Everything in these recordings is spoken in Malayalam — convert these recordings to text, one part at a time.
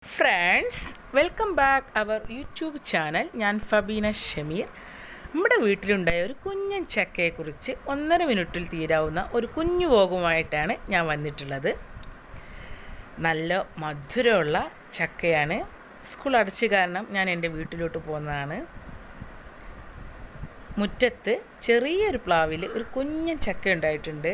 friends welcome back our YouTube channel ഞാൻ ഫബീന ഷമീർ നമ്മുടെ വീട്ടിലുണ്ടായ ഒരു കുഞ്ഞൻ ചക്കയെക്കുറിച്ച് ഒന്നര മിനിറ്റിൽ തീരാവുന്ന ഒരു കുഞ്ഞു പോകുമായിട്ടാണ് ഞാൻ വന്നിട്ടുള്ളത് നല്ല മധുരമുള്ള ചക്കയാണ് സ്കൂൾ അടച്ചു കാരണം ഞാൻ എൻ്റെ വീട്ടിലോട്ട് പോകുന്നതാണ് മുറ്റത്ത് ചെറിയൊരു പ്ലാവിൽ ഒരു കുഞ്ഞൻ ചക്ക ഉണ്ടായിട്ടുണ്ട്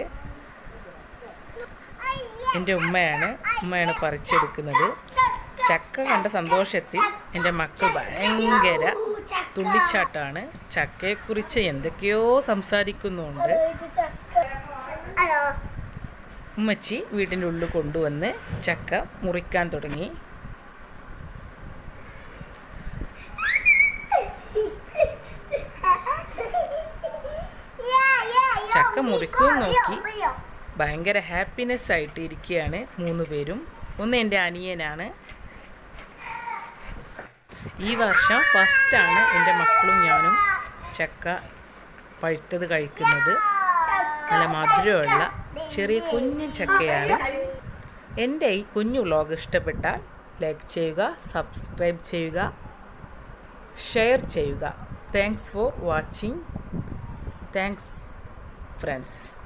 എൻ്റെ ഉമ്മയാണ് ഉമ്മയാണ് പറിച്ചെടുക്കുന്നത് ചക്ക കണ്ട സന്തോഷത്തിൽ എൻ്റെ മക്കൾ ഭയങ്കര തുള്ളിച്ചാട്ടാണ് ചക്കയെക്കുറിച്ച് എന്തൊക്കെയോ സംസാരിക്കുന്നുണ്ട് ഹലോ ഉമ്മച്ചി വീട്ടിൻ്റെ ഉള്ളിൽ കൊണ്ടുവന്ന് ചക്ക മുറിക്കാൻ തുടങ്ങി ചക്ക മുറിക്കും നോക്കി ഭയങ്കര ഹാപ്പിനെസ് ആയിട്ട് ഇരിക്കുകയാണ് മൂന്ന് പേരും ഒന്ന് എൻ്റെ അനിയനാണ് ഈ വർഷം ഫസ്റ്റാണ് എൻ്റെ മക്കളും ഞാനും ചക്ക പഴുത്തത് കഴിക്കുന്നത് നല്ല മധുരമുള്ള ചെറിയ കുഞ്ഞു ചക്കയാണ് എൻ്റെ ഈ കുഞ്ഞു വ്ലോഗ് ഇഷ്ടപ്പെട്ടാൽ ലൈക്ക് ചെയ്യുക സബ്സ്ക്രൈബ് ചെയ്യുക ഷെയർ ചെയ്യുക thanks for watching thanks friends